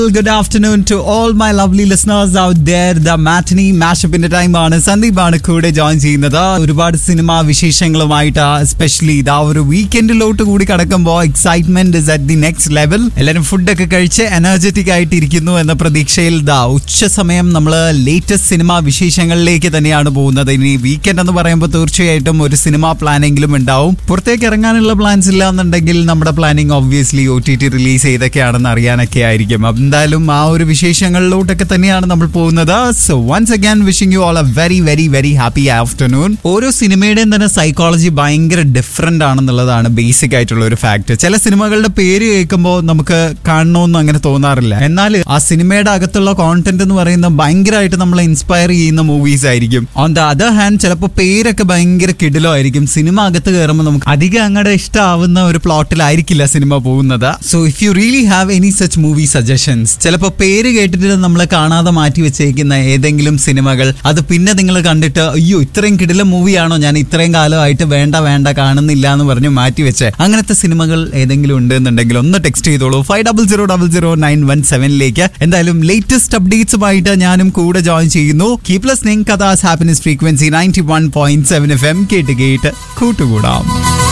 Good afternoon to all my lovely listeners out there. The matinee mashup-ന്റെ time ആണ് സന്ദീപ് ആണ് കൂടെ ജോയിൻ ചെയ്യുന്നത് ഒരുപാട് സിനിമ വിശേഷങ്ങളുമായിട്ട് എസ്പെഷ്യലി ഇതാ ഒരു വീക്കെൻഡിലോട്ട് കൂടി കടക്കുമ്പോൾ excitement is at the next level എല്ലാവരും ഫുഡൊക്കെ കഴിച്ച് എനർജറ്റിക് ആയിട്ട് ഇരിക്കുന്നു എന്ന പ്രതീക്ഷയിൽ ദാ ഉച്ച സമയം നമ്മൾ ലേറ്റസ്റ്റ് സിനിമ വിശേഷങ്ങളിലേക്ക് തന്നെയാണ് പോകുന്നത് ഇനി വീക്കെൻഡ് എന്ന് പറയുമ്പോൾ തീർച്ചയായിട്ടും ഒരു സിനിമ പ്ലാനെങ്കിലും ഉണ്ടാവും പുറത്തേക്ക് ഇറങ്ങാനുള്ള പ്ലാൻസ് ഇല്ല എന്നുണ്ടെങ്കിൽ നമ്മുടെ planning obviously O T T release ചെയ്തൊക്കെയാണെന്ന് അറിയാനൊക്കെ ആയിരിക്കും അപ്പൊ എന്തായാലും ആ ഒരു വിശേഷങ്ങളിലോട്ടൊക്കെ തന്നെയാണ് നമ്മൾ പോകുന്നത് so once again wishing you all a very very very happy afternoon ഓരോ സിനിമയുടെയും തന്നെ സൈക്കോളജി ഭയങ്കര ഡിഫറെന്റ് ആണെന്നുള്ളതാണ് ബേസിക് ആയിട്ടുള്ള ഒരു ഫാക്ട് ചില സിനിമകളുടെ പേര് കേൾക്കുമ്പോൾ നമുക്ക് കാണണമെന്ന് അങ്ങനെ തോന്നാറില്ല എന്നാൽ ആ സിനിമയുടെ അകത്തുള്ള കോണ്ടന്റ് എന്ന് പറയുന്നത് ഭയങ്കരമായിട്ട് നമ്മളെ ഇൻസ്പയർ ചെയ്യുന്ന മൂവീസ് ആയിരിക്കും ഓൺ ദ അതർ ഹാൻഡ് ചിലപ്പോൾ പേരൊക്കെ ഭയങ്കര കിടിലോ ആയിരിക്കും സിനിമ അകത്ത് കയറുമ്പോൾ നമുക്ക് അധികം അങ്ങടെ ഇഷ്ടമാവുന്ന ഒരു പ്ലോട്ടിലായിരിക്കില്ല സിനിമ പോകുന്നത് so if you really have any such movie suggestions ചിലപ്പോൾ പേര് കേട്ടിട്ട് നമ്മളെ കാണാതെ മാറ്റി വെച്ചേക്കുന്ന ഏതെങ്കിലും സിനിമകൾ അത് പിന്നെ നിങ്ങൾ കണ്ടിട്ട് അയ്യോ ഇത്രയും കിടില മൂവിയാണോ ഞാൻ ഇത്രയും കാലമായിട്ട് വേണ്ട വേണ്ട കാണുന്നില്ല എന്ന് പറഞ്ഞു മാറ്റി വെച്ചേ അങ്ങനത്തെ സിനിമകൾ ഏതെങ്കിലും ഉണ്ട് എന്നുണ്ടെങ്കിൽ ഒന്ന് ടെക്സ്റ്റ് ചെയ്തോളൂ five double zero double zero nine one സെവനിലേക്ക് എന്തായാലും ലേറ്റസ്റ്റ് അപ്ഡേറ്റ്സുമായിട്ട് ഞാനും കൂടെ ജോയിൻ ചെയ്യുന്നു കീപ് ലിസ്ണിംഗ് കഥാസ് happiness frequency ninety one point seven F M കേട്ട് കേട്ട് കൂട്ടുകൂടാം